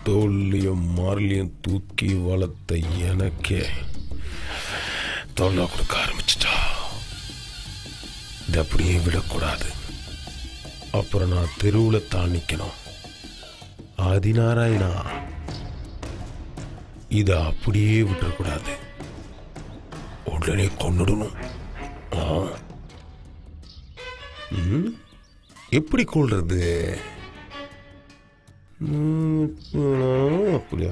தோல்லையும் மார்லையும் தூக்கி வளர்த்த எனக்கே தொல்லை கொடுக்க ஆரம்பிச்சிட்டா இது அப்படியே விடக்கூடாது அப்புறம் நான் தெருவில் தான் நிற்கணும் ஆதிநாராயணா இதை அப்படியே விட்டுறக்கூடாது உடனே கொன்னுடணும் ஆ. ம்? எப்படி கொள்றது ம், ஆ, அப்படியா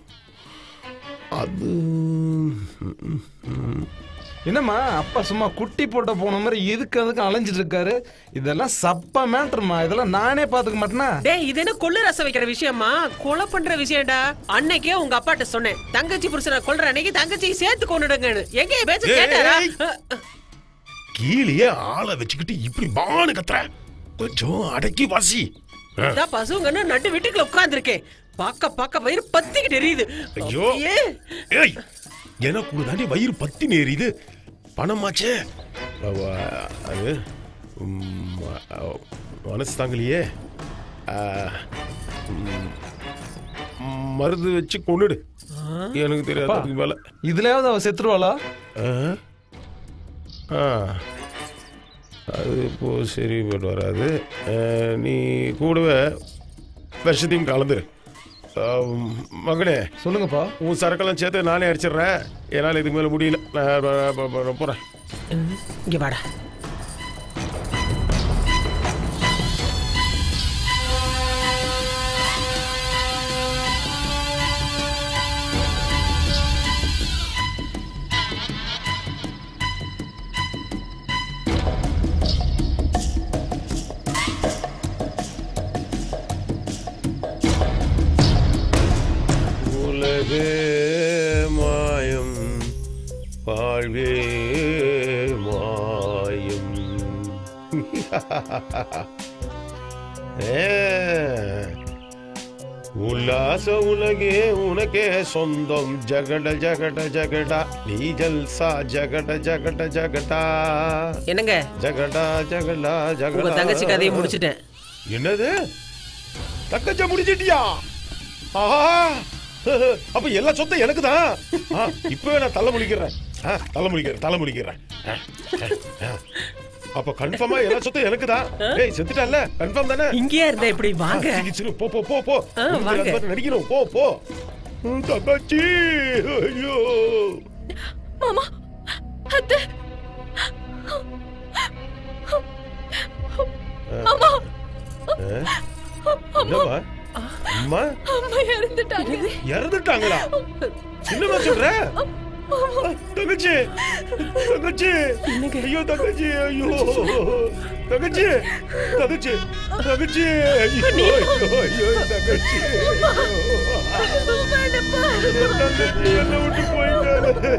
அது ம், ம். என்னம்மா அப்பா சும்மா குட்டி போட்ட போன மாதிரி எதுக்கு அதுக்கு அலைஞ்சிட்டு இருக்காரு இதெல்லாம் சப்ப மேட்ருமா இதெல்லாம் நானே பாத்துக்க மாட்டேனா டேய் இது என்ன கொள்ளு ரசம் வைக்கிற விஷயமா கொலை பண்ற விஷயம்டா அன்னைக்கே உங்க அப்பாட்ட சொன்னேன் தங்கச்சி புருஷனை கொல்ற அன்னைக்கு தங்கச்சியை சேர்த்து கொண்டுடுங்கன்னு எங்க என் பேச்ச ஏய், கேட்டாரா ஏய். கீழே ஆளை வச்சுக்கிட்டு இப்படி பானு கத்துற கொஞ்சம் அடக்கி வாசி ஆ. இதான் பசுங்கன்னு நட்டு வீட்டுக்குள்ள உட்கார்ந்திருக்கேன் பாக்க பாக்க வயிறு பத்திக்கிட்டு எரியுது ஐயோ. அப்படியே. ஏய் எனக்கு தாண்டி வயிறு பத்தி நேரிது பணமாச்சே அவ, அது ம், அ- மனசு தாங்கலையே ஆ, ம், மருந்து வச்சு கொண்டுடு எனக்கு தெரியாது அதுக்கு மேல இதுலயாவது அவ செத்துருவாளா ஆ? ஆ அது இப்போ சரி போட்டு வராது ஆ, நீ கூடவே விஷத்தையும் கலந்துரு ஆ, மகனே சொல்லுங்கப்பா உன் சரக்கெல்லாம் சேர்த்து நானே அடிச்சிடுறேன் என்னால் இதுக்கு மேலே முடியல நான் ப- ப- ப- போறேன் இங்க வாடா உலகே மாயம் வாழ்வே மாயம் ஏ, உல்லாச உலகே உனக்கே சொந்தம் ஜகட ஜகட ஜகடா நீ ஜல்சா ஜகட ஜகட ஜகடா என்னங்க ஜகடா ஜகடா உங்க ஜகடா தங்கச்சி கதையை முடிச்சிட்டேன் என்னது தக்கச்ச முடிச்சிட்டியா ஆஹா அப்ப எல்லா சொத்தும் எனக்கு தான் இப்பவே நான் தலை முடிக்கிறேன் ஆ, தலை முடிக்கிறேன் தலை முடிக்கிறேன் ஆ, ஆ, ஆ. அப்ப கன்ஃபார்மா எல்லா சொத்தும் எனக்கு தான் ஏய் செத்துட்டல்ல கன்ஃபார்ம் தானே இங்கேயே இருந்த இப்படி வாங்க ஆ, சரி, சரி, போ போ போ போ ஆ, உனக்கு வாங்க. அது மாதிரி நடிக்கணும் போ போ உம், தங்கச்சி ஐயோ மாமா அத்தை அம்மா என்னம்மா அம்மா அம்மா இறந்துட்டாங்க இறந்துட்டாங்களா என்னமா சொல்ற தங்கச்சி தங்கச்சி ஐயோ தங்கச்சி ஐயோ தங்கச்சி தங்கச்சி தங்கச்சி ஐயோ ஐயோ ஐயோ தங்கச்சி வேணப்பா. ஐயோ, தங்கச்சி என்னை விட்டு போயிட்டாரு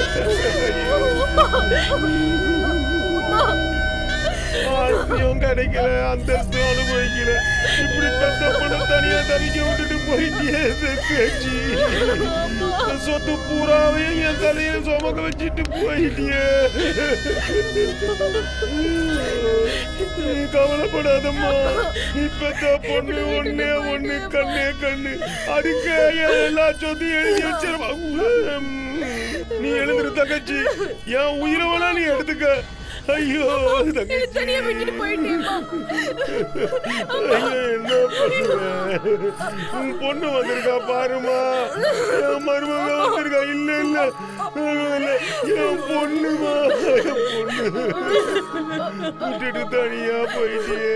ஆசையும் கிடைக்கல அந்தஸ்தும் அனுபவிக்கல இப்படி பெத்த பொண்ணு தனியா தவிக்க விட்டுட்டு போயிட்டியே தங்கச்சி சொத்து பூராவையும் என் தலையை சுமக்க வச்சுட்டு போயிட்டியே நீ கவலைப்படாதம்மா நீ பெத்த பொண்ணு ஒண்ணே ஒண்ணு கண்ணே கண்ணு அதுக்க எல்லா சொத்தையும் எழுதி வச்சிருவா நீ எழுதுற தங்கச்சி என் உயிரை வேணா நீ எடுத்துக்க ஐயோ தங்கச்சி தனியா விட்டுட்டு போயிட்டேம்மா என்ன பண்ணுற உன் பொண்ணு வந்திருக்கா பாருமா என் மருமக வந்திருக்கா இல்ல இல்ல இல்ல, என் பொண்ணுமா என் பொண்ணு விட்டுட்டு தனியா போயிட்டியே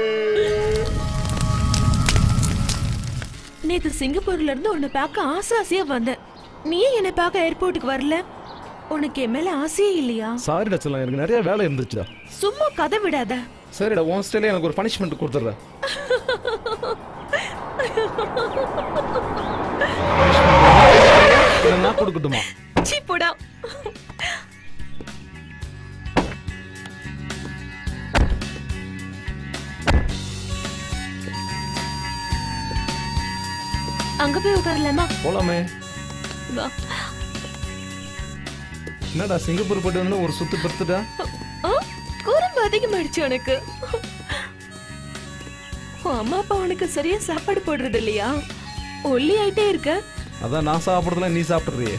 நேத்து சிங்கப்பூர்ல இருந்து உன்னை பார்க்க ஆசை ஆசையா வந்தேன் நீ என்னை பார்க்க ஏர்போர்ட்டுக்கு வரல உனக்கு என் மேல ஆசையே இல்லையா சாரிடா செல்லம் எனக்கு நிறைய வேலை இருந்துச்சுடா சும்மா கதை விடாத சரிடா உன் ஸ்டைலே எனக்கு ஒரு பனிஷ்மெண்ட் கொடுத்துட்றேன் நான் கொடுக்கட்டுமா சீ போடா அங்க போய் உட்காரலாமா போலாமே வா என்னடா சிங்கப்பூர் போயிட்டு வந்து ஒரு சுத்து பத்துடா ஆ, குறும்பு அதிகமாயிடுச்சு உனக்கு உன் அம்மா அப்பா உனக்கு சரியா சாப்பாடு போடுறது இல்லையா ஒல்லி ஆயிட்டே இருக்க அதான் நான் சாப்பிடுறதுல நீ சாப்பிடுறியே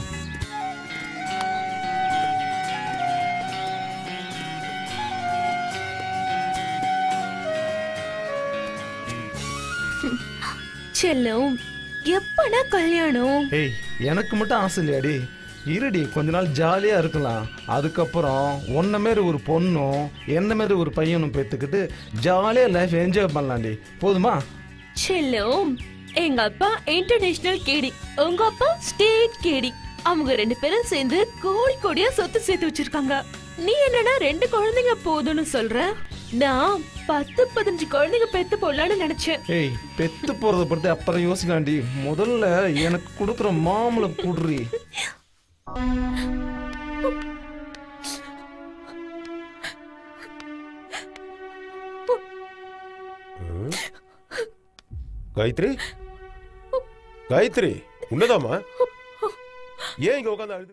செல்லம் எப்படா கல்யாணம் ஏய் எனக்கு மட்டும் ஆசை இல்லையாடி இருடி கொஞ்ச நாள் ஜாலியா இருக்கலாம் அதுக்கப்புறம் உன்ன மாரி ஒரு பொண்ணும் என்ன மாரி ஒரு பையனும் பெத்துக்கிட்டு ஜாலியா லைஃப் என்ஜாய் பண்ணலாம்டி போதுமா செல்லம் எங்க அப்பா இன்டர்நேஷனல் கேடி உங்க அப்பா ஸ்டேட் கேடி அவங்க ரெண்டு பேரும் சேர்ந்து கோடி கோடியா சொத்து சேர்த்து வச்சிருக்காங்க நீ என்னன்னா ரெண்டு குழந்தைங்க போதும்னு சொல்ற நான் பத்து பதினஞ்சு குழந்தைங்க பெத்து போடலான்னு நினைச்சேன் ஏய் பெத்து போறத பத்தி அப்புறம் யோசிக்கலாம்டி முதல்ல எனக்கு கொடுக்குற மாமலை குடுறி காயத்ரி காயத்ரி உன்னதாமா ஏன் இங்க உட்காந்து அழுது